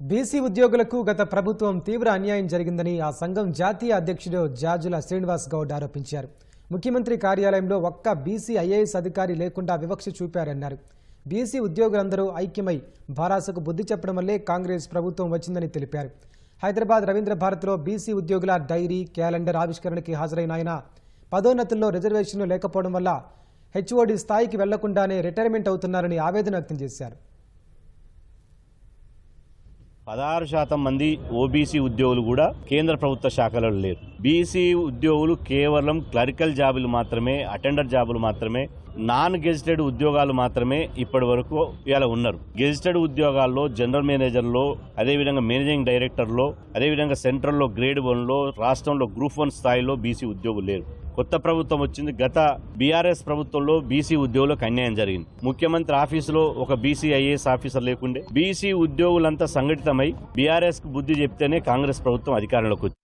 BC ఉద్యోగులకు గత ప్రభుత్వం తీవ్ర అన్యాయం జరిగిందని ఆ సంఘం జాతీయ అధ్యక్షుడు జాజుల శ్రీనివాస్ గౌడ్ ఆరోపించారు ముఖ్యమంత్రి కార్యాలయంలో ఒక్క బీసీ ఐఏఎస్ అధికారి లేకుండా వివక్ష చూపారన్నారు బీసీ ఉద్యోగులందరూ ఐక్యమై భారాసకు బుద్ధి చెప్పడం వల్లే కాంగ్రెస్ ప్రభుత్వం వచ్చిందని తెలిపారు హైదరాబాద్ రవీంద్ర భారత్లో బీసీ ఉద్యోగుల డైరీ క్యాలెండర్ ఆవిష్కరణకి హాజరైన ఆయన పదోన్నతుల్లో రిజర్వేషన్లు లేకపోవడం వల్ల హెచ్ఓడి స్థాయికి వెళ్లకుండానే రిటైర్మెంట్ అవుతున్నారని ఆవేదన వ్యక్తం చేశారు పదహారు శాతం మంది ఓబీసీ ఉద్యోగులు కూడా కేంద్ర ప్రభుత్వ శాఖలలో లేరు బీసీ ఉద్యోగులు కేవలం క్లరికల్ జాబులు మాత్రమే అటెండర్ జాబులు మాత్రమే నాన్ గెజిటెడ్ ఉద్యోగాలు మాత్రమే ఇప్పటి వరకు ఇలా ఉన్నారు గెజిటెడ్ ఉద్యోగాల్లో జనరల్ మేనేజర్లో అదేవిధంగా మేనేజింగ్ డైరెక్టర్లో అదేవిధంగా సెంట్రల్లో గ్రేడ్ వన్లో రాష్ట్రంలో గ్రూప్ వన్ స్థాయిలో బీసీ ఉద్యోగులు లేరు కొత్త ప్రభుత్వం వచ్చింది గత బీఆర్ఎస్ ప్రభుత్వంలో బీసీ ఉద్యోగులకు అన్యాయం జరిగింది ముఖ్యమంత్రి ఆఫీసులో ఒక బీసీ ఐఏఎస్ ఆఫీసర్ లేకుండే బీసీ ఉద్యోగులంతా సంఘటితమై బీఆర్ఎస్ కు బుద్ధి చెప్తేనే కాంగ్రెస్ ప్రభుత్వం అధికారంలోకి వచ్చింది